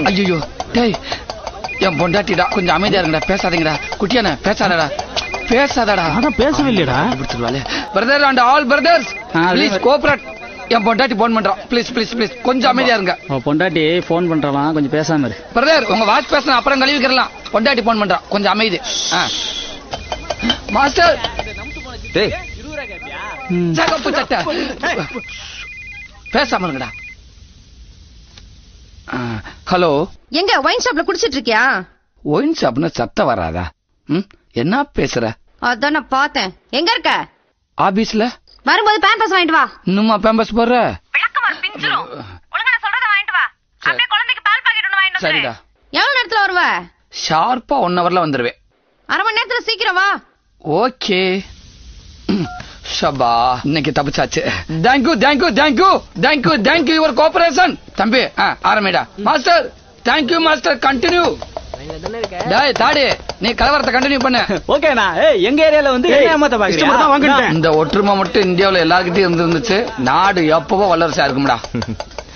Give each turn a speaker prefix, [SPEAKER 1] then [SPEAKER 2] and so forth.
[SPEAKER 1] ஐயோ டேய் என் பொண்டாட்டிடா கொஞ்சம் அமைதியா இருங்கடா பேசாதீங்கடா குட்டியானே பேசாதடா பேசாதடா
[SPEAKER 2] ஆனா பேசவே இல்லையடா
[SPEAKER 1] பிரதர் அண்ட் ஆல் பிரதர்ஸ்
[SPEAKER 2] ஆ, அதே
[SPEAKER 1] ப்ளீஸ்
[SPEAKER 2] மாதிரி.
[SPEAKER 1] கோஆபரேட் என் பொண்டாட்டி போன் பண்றான் ப்ளீஸ் ப்ளீஸ் ப்ளீஸ் கொஞ்சம் அமைதியா இருங்க
[SPEAKER 2] அவ பொண்டாட்டி ஃபோன் பண்றவன் கொஞ்சம் பேசாம இரு
[SPEAKER 1] பிரதர் உங்க வாட்ச் பேச அப்புறம் கழுவிக்கிறலாம் பொண்டாட்டி போன் பண்றான் கொஞ்சம் அமைதி ஆ. மாஸ்டர்
[SPEAKER 3] டேய்
[SPEAKER 2] ம்.
[SPEAKER 1] சகப்பு சட்டை பேசாம இருங்கடா ஆ, ஹலோ
[SPEAKER 4] எங்க ஒயின் ஷாப்ல குடிச்சிட்டு இருக்கியா
[SPEAKER 1] ஒயின் ஷாப்னு சத்தம் வராதா ம் என்ன பேசுற
[SPEAKER 4] அதான் நான் பார்த்தேன் எங்க இருக்க
[SPEAKER 1] ஆபீஸ்ல
[SPEAKER 4] வரும்போது பேம்பஸ் வாங்கிட்டு வா
[SPEAKER 1] இன்னுமா பேம்பஸ் போடுற
[SPEAKER 4] விளக்கமாறு பிஞ்சிரும் ஒழுங்கா நான் சொல்றத வாங்கிட்டு வா அப்படியே குழந்தைக்கு பால் பாக்கெட் ஒன்று வாங்கிட்டு
[SPEAKER 1] சரிடா
[SPEAKER 4] எவ்வளவு நேரத்துல வருவ
[SPEAKER 1] ஷார்ப்பா ஒன் ஹவர்ல வந்துருவேன்
[SPEAKER 4] அரை மணி நேரத்துல சீக்கிரம் வா
[SPEAKER 1] ஓகே ஷபா இன்னைக்கு தப்பிச்சாச்சு thank you thank you thank you thank you thank you your cooperation தம்பி ஆ, ஆரம்பிடா மாஸ்டர் தேங்க்யூ மாஸ்டர் கண்டினியூ டேய் தாடி நீ கலவரத்தை கண்டினியூ பண்ணு
[SPEAKER 2] ஓகேண்ணா ஏய் எங்க ஏரியால வந்து என்ன ஏமாத்த
[SPEAKER 3] இஷ்டப்பட்டு தான் வாங்கிட்டேன்.
[SPEAKER 2] பாக்குறீங்க
[SPEAKER 1] இந்த ஒற்றுமை மட்டும் இந்தியாவுல எல்லாருக்கிட்டையும் இருந்துருந்துச்சு நாடு எப்பவோ வல்லரசா இருக்கும்டா